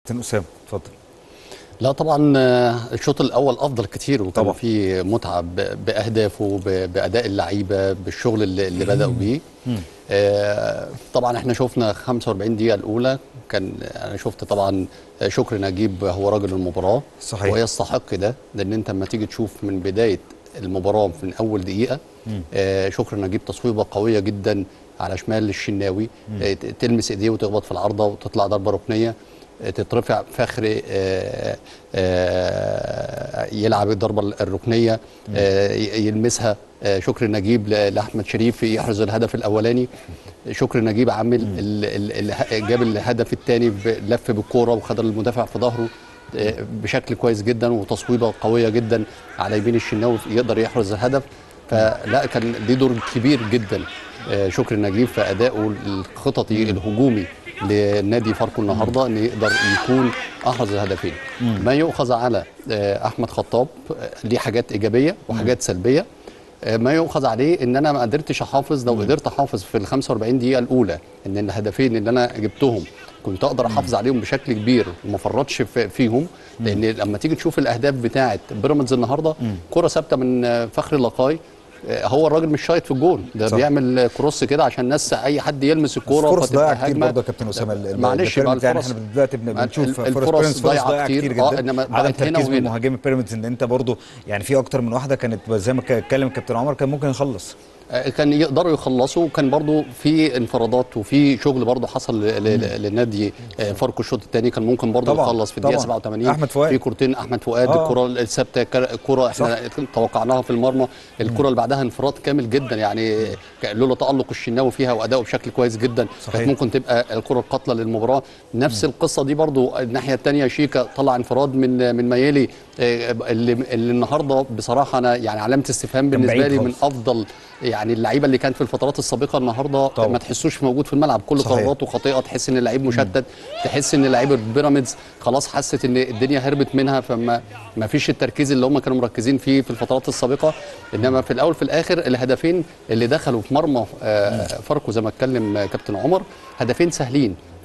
كابتن اسامه اتفضل لا طبعا آه، الشوط الاول افضل كتير وكان طبعا. في متعه ب- باهدافه ب- باداء اللعيبه بالشغل اللي, اللي بداوا بيه آه، طبعا احنا شفنا 45 دقيقه الاولى كان انا شفت طبعا شكري نجيب هو راجل المباراه صحيح. ويستحق ده لان انت لما تيجي تشوف من بدايه المباراه من اول دقيقه آه، شكري نجيب تصويبه قويه جدا على شمال الشناوي آه، ت- تلمس ايديه وتخبط في العارضه وتطلع ضربه ركنيه آه، تترفع فخري آه، آه، يلعب الضربه الركنيه آه، ي- يلمسها آه، شكري نجيب ل- لاحمد شريف يحرز الهدف الاولاني شكري نجيب عامل ال ال ال جاب الهدف الثاني لف بالكوره وخد المدافع في ظهره آه، بشكل كويس جدا وتصويبه قويه جدا على يمين الشناوي يقدر يحرز الهدف فلا كان ليه دور كبير جدا آه، شكري نجيب في ادائه الخططي الهجومي لنادي فاركو النهارده ان يقدر يكون احرز الهدفين ما يؤخذ على آه، احمد خطاب آه، ليه حاجات ايجابيه وحاجات سلبيه آه، ما يؤخذ عليه ان انا ما قدرتش احافظ لو قدرت احافظ في ال 45 دقيقه الاولى ان الهدفين اللي انا جبتهم كنت اقدر احافظ عليهم بشكل كبير وما فرطش في- فيهم لان لما تيجي تشوف الاهداف بتاعه بيراميدز النهارده كره ثابته من آه، فخري اللقاي آه، هو الراجل مش شايط في الجول ده صح. بيعمل كروس كده عشان الناس اي حد يلمس الكوره فرص فتبقى ضايعه كتير هجمة. برضه يا كابتن اسامه ال- ال- معلش بقى البيراميدز يعني الفرص احنا دلوقتي بن- بنشوف ال- فرص الفرص بيراميدز ضايعة كتير. جدا آه، إنما عدم بقت هنا تركيز من وهنا. مهاجمي بيراميدز ان انت برضه يعني في اكتر من واحده كانت زي ما كان اتكلم كابتن عمر كان ممكن يخلص آه، كان يقدروا يخلصوا وكان برضو في انفرادات وفي شغل برضو حصل ل- ل- للنادي آه، فاركو الشوط الثاني كان ممكن برضو طبعاً، يخلص في الدقيقه طبعاً. 87 أحمد فؤاد. في كورتين احمد فؤاد آه. الكره الثابته كر- كره احنا توقعناها في المرمى الكره اللي بعدها انفراد كامل جدا يعني ك- لولا تالق الشناوي فيها واداؤه بشكل كويس جدا صحيح. كانت ممكن تبقى الكره القاتله للمباراه نفس القصه دي برضو الناحيه الثانيه شيكا طلع انفراد من من ميالي آه، اللي, اللي النهارده بصراحه انا يعني علامه استفهام كان بالنسبه بعيد لي من خالص. افضل يعني اللعيبه اللي كانت في الفترات السابقه النهارده طبعا. ما تحسوش موجود في الملعب كل صحيح. قراراته خاطئه تحس ان اللعيب مشتت تحس ان لعيبه بيراميدز خلاص حست ان الدنيا هربت منها فما ما فيش التركيز اللي هم كانوا مركزين فيه في الفترات السابقه انما في الاول في الاخر الهدفين اللي دخلوا في مرمى آه، فاركو زي ما اتكلم آه، كابتن عمر هدفين سهلين